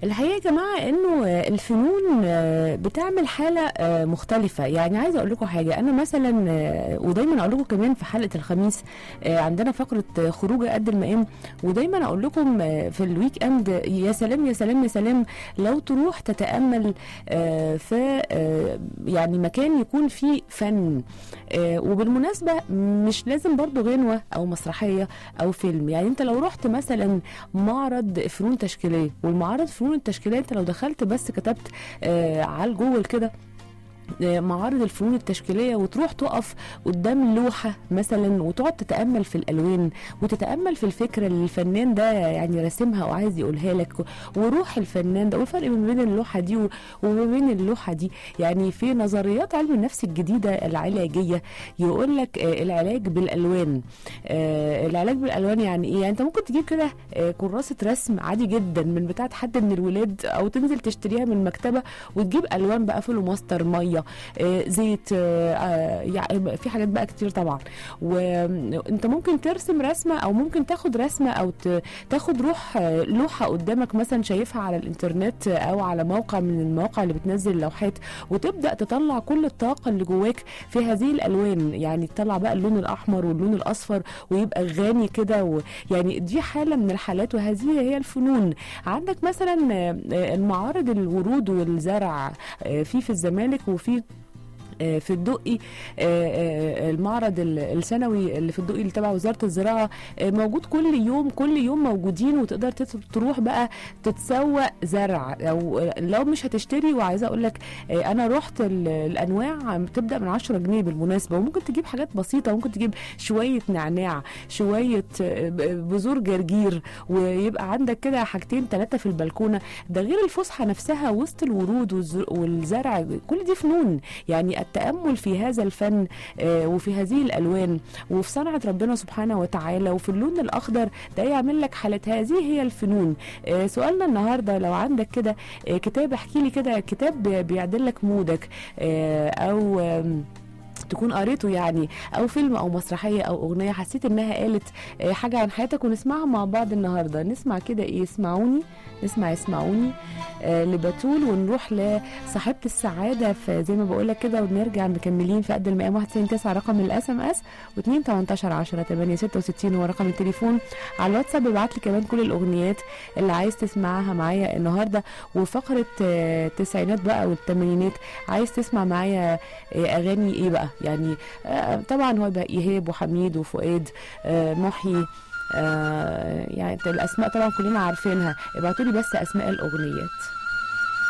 الحقيقه يا جماعه انه آه، الفنون آه، بتعمل حاله آه، مختلفه يعني عايزه اقول لكم حاجه انا مثلا آه، ودايما اقول لكم كمان في حلقه الخميس آه، عندنا فقره آه، خروجه قد المقام ودايما اقول لكم آه، في الويك اند يا سلام يا سلام يا سلام لو تروح تتامل آه، في آه، يعني مكان يكون فيه فن آه، وبالمناسبه مش لازم برضو غنوه او مسرحيه او فيلم يعني انت لو رحت مثلا معرض فنون تشكيليه والمعارض فنون التشكيليه انت لو دخلت بس كتبت آه على الجوجل كده آه، معارض الفنون التشكيليه وتروح تقف قدام لوحه مثلا وتقعد تتامل في الالوان وتتامل في الفكره اللي الفنان ده يعني راسمها وعايز يقولها لك وروح الفنان ده والفرق ما بين اللوحه دي و- وما بين اللوحه دي يعني في نظريات علم النفس الجديده العلاجيه يقول لك آه، العلاج بالالوان آه، العلاج بالالوان يعني ايه يعني انت ممكن تجيب كده آه، كراسه رسم عادي جدا من بتاعه حد من الولاد او تنزل تشتريها من المكتبه وتجيب الوان بقى فلوماستر ميه آه، زيت آه، آه، يعني في حاجات بقى كتير طبعا وانت ممكن ترسم رسمه او ممكن تاخد رسمه او ت- تاخد روح آه، لوحه قدامك مثلا شايفها على الانترنت او على موقع من المواقع اللي بتنزل اللوحات وتبدا تطلع كل الطاقه اللي جواك في هذه الالوان يعني تطلع بقى اللون الاحمر واللون الاصفر ويبقى غني كده و- يعني دي حاله من الحالات وهذه هي الفنون عندك مثلا آه، آه، المعارض الورود والزرع آه، في في الزمالك وفي آه، في الدقي آه، آه، المعرض ال- السنوي اللي في الدقي اللي تبع وزاره الزراعه آه، موجود كل يوم كل يوم موجودين وتقدر تت- تروح بقى تتسوق زرع او آه، لو مش هتشتري وعايزه اقول لك آه، انا رحت ال- الانواع بتبدا من 10 جنيه بالمناسبه وممكن تجيب حاجات بسيطه ممكن تجيب شويه نعناع شويه آه، ب- بذور جرجير ويبقى عندك كده حاجتين ثلاثه في البلكونه ده غير الفسحه نفسها وسط الورود والز- والزرع كل دي فنون يعني التامل في هذا الفن آه، وفي هذه الالوان وفي صنعه ربنا سبحانه وتعالى وفي اللون الاخضر ده يعمل لك حاله هذه هي الفنون آه، سؤالنا النهارده لو عندك كده آه، كتاب احكي لي كده كتاب بي- بيعدل لك مودك آه، او آم، تكون قريته يعني او فيلم او مسرحيه او اغنيه حسيت انها قالت آه، حاجه عن حياتك ونسمعها مع بعض النهارده نسمع كده ايه اسمعوني نسمع اسمعوني آه لبتول ونروح لصاحبه السعاده في زي ما بقول لك كده ونرجع مكملين في قد المقام 199 رقم الاس ام اس و2 18 10 8 66 هو رقم التليفون على الواتساب ابعت لي كمان كل الاغنيات اللي عايز تسمعها معايا النهارده وفقره آه، التسعينات بقى والثمانينات عايز تسمع معايا آه، اغاني ايه بقى يعني آه، طبعا هو بقى ايهاب وحميد وفؤاد آه، محيي آه، يعني الاسماء طبعا كلنا عارفينها ابعتوا لي بس اسماء الاغنيات